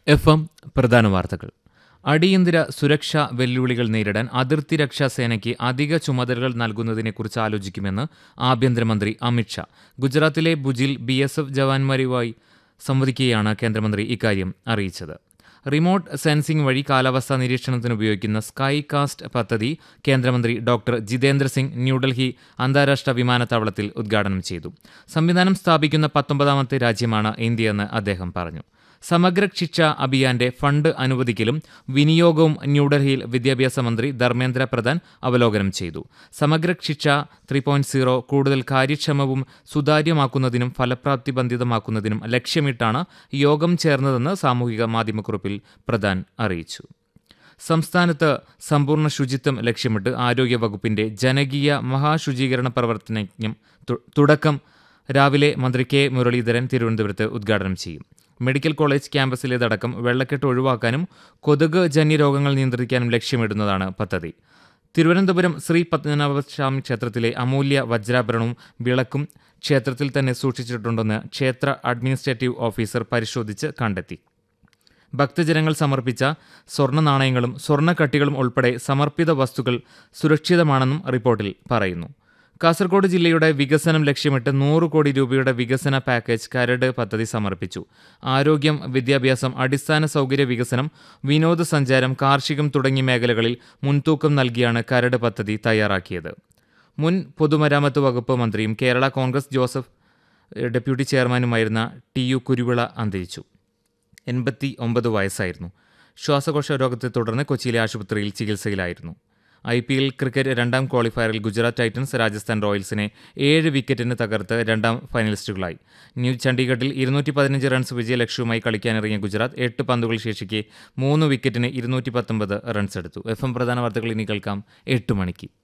F M പ്രധാന വാർത്തകൾ അടിയന്തര സുരക്ഷാ വെല്ലുവിളികൾ നേരിടാൻ അതിർത്തി രക്ഷാ സേനയ്ക്ക് അധിക ചുമതലകൾ നൽകുന്നതിനെക്കുറിച്ച് ആലോചിക്കുമെന്ന് ആഭ്യന്തരമന്ത്രി അമിത്ഷാ ഗുജറാത്തിലെ ഭുജിൽ ബി എസ് എഫ് ജവാന്മാരുമായി സംവദിക്കുകയാണ് കേന്ദ്രമന്ത്രി ഇക്കാര്യം അറിയിച്ചത് റിമോട്ട് സെൻസിംഗ് വഴി കാലാവസ്ഥാ നിരീക്ഷണത്തിന് ഉപയോഗിക്കുന്ന സ്കൈ കാസ്റ്റ് പദ്ധതി കേന്ദ്രമന്ത്രി ഡോക്ടർ ജിതേന്ദ്ര സിംഗ് ന്യൂഡൽഹി അന്താരാഷ്ട്ര വിമാനത്താവളത്തിൽ ഉദ്ഘാടനം ചെയ്തു സംവിധാനം സ്ഥാപിക്കുന്ന പത്തൊമ്പതാമത്തെ രാജ്യമാണ് ഇന്ത്യയെന്ന് അദ്ദേഹം പറഞ്ഞു സമഗ്ര ശിക്ഷ അഭിയാന്റെ ഫണ്ട് അനുവദിക്കലും വിനിയോഗവും ന്യൂഡൽഹിയിൽ വിദ്യാഭ്യാസ മന്ത്രി ധർമ്മേന്ദ്ര പ്രധാൻ അവലോകനം ചെയ്തു സമഗ്ര ശിക്ഷ ത്രീ പോയിന്റ് സീറോ കൂടുതൽ കാര്യക്ഷമവും സുതാര്യമാക്കുന്നതിനും ഫലപ്രാപ്തി ബന്ധിതമാക്കുന്നതിനും ലക്ഷ്യമിട്ടാണ് യോഗം ചേർന്നതെന്ന് സാമൂഹിക മാധ്യമക്കുറിപ്പിൽ പ്രധാൻ അറിയിച്ചു സംസ്ഥാനത്ത് സമ്പൂർണ്ണ ശുചിത്വം ലക്ഷ്യമിട്ട് ആരോഗ്യവകുപ്പിന്റെ ജനകീയ മഹാശുചീകരണ പ്രവർത്തനം തു- തുടക്കം രാവിലെ മന്ത്രി കെ മുരളീധരൻ തിരുവനന്തപുരത്ത് ഉദ്ഘാടനം ചെയ്യും മെഡിക്കൽ കോളേജ് ക്യാമ്പസിലേതടക്കം വെള്ളക്കെട്ട് ഒഴിവാക്കാനും കൊതുക് ജന്യ രോഗങ്ങൾ നിയന്ത്രിക്കാനും ലക്ഷ്യമിടുന്നതാണ് പദ്ധതി തിരുവനന്തപുരം ശ്രീ പത്മനാഭസ്വാമി ക്ഷേത്രത്തിലെ അമൂല്യ വജ്രാഭരണവും വിളക്കും ക്ഷേത്രത്തിൽ തന്നെ സൂക്ഷിച്ചിട്ടുണ്ടെന്ന് ക്ഷേത്ര അഡ്മിനിസ്ട്രേറ്റീവ് ഓഫീസർ പരിശോധിച്ച് കണ്ടെത്തി ഭക്തജനങ്ങൾ സമർപ്പിച്ച സ്വർണ്ണ നാണയങ്ങളും സ്വർണ്ണക്കട്ടികളും ഉൾപ്പെടെ സമർപ്പിത വസ്തുക്കൾ സുരക്ഷിതമാണെന്നും റിപ്പോർട്ടിൽ പറയുന്നു കാസർഗോഡ് ജില്ലയുടെ വികസനം ലക്ഷ്യമിട്ട് നൂറ് കോടി രൂപയുടെ വികസന പാക്കേജ് കരട് പദ്ധതി സമർപ്പിച്ചു ആരോഗ്യം വിദ്യാഭ്യാസം അടിസ്ഥാന സൗകര്യ വികസനം വിനോദസഞ്ചാരം കാർഷികം തുടങ്ങിയ മേഖലകളിൽ മുൻതൂക്കം നൽകിയാണ് കരട് പദ്ധതി തയ്യാറാക്കിയത് മുൻ പൊതുമരാമത്ത് വകുപ്പ് മന്ത്രിയും കേരള കോൺഗ്രസ് ജോസഫ് ഏഹ്, ഡെപ്യൂട്ടി ചെയർമാനുമായിരുന്ന ടി യു കുരുവിള അന്തരിച്ചു എൺപത്തി ഒമ്പത് വയസ്സായിരുന്നു ശ്വാസകോശ രോഗത്തെ തുടർന്ന് കൊച്ചിയിലെ ആശുപത്രിയിൽ ചികിത്സയിലായിരുന്നു ഐ പി എൽ ക്രിക്കറ്റ് രണ്ടാം ക്വാളിഫയറിൽ ഗുജറാത്ത് ടൈറ്റൻസ് രാജസ്ഥാൻ റോയൽസിനെ ഏഴ് വിക്കറ്റിന് തകർത്ത് രണ്ടാം ഫൈനലിസ്റ്റുകളായി ന്യൂ ചണ്ഡീഗഡിൽ ഇരുന്നൂറ്റി പതിനഞ്ച് റൺസ് വിജയലക്ഷ്യവുമായി കളിക്കാനിറങ്ങിയ ഗുജറാത്ത് എട്ട് പന്തുകൾ ശേഷിക്കെ മൂന്ന് വിക്കറ്റിന് ഇരുന്നൂറ്റി പത്തൊമ്പത് റൺസ് എടുത്തു എഫ് എം പ്രധാന വാർത്തകൾ ഇനി കേൾക്കാം എട്ട് മണിക്ക്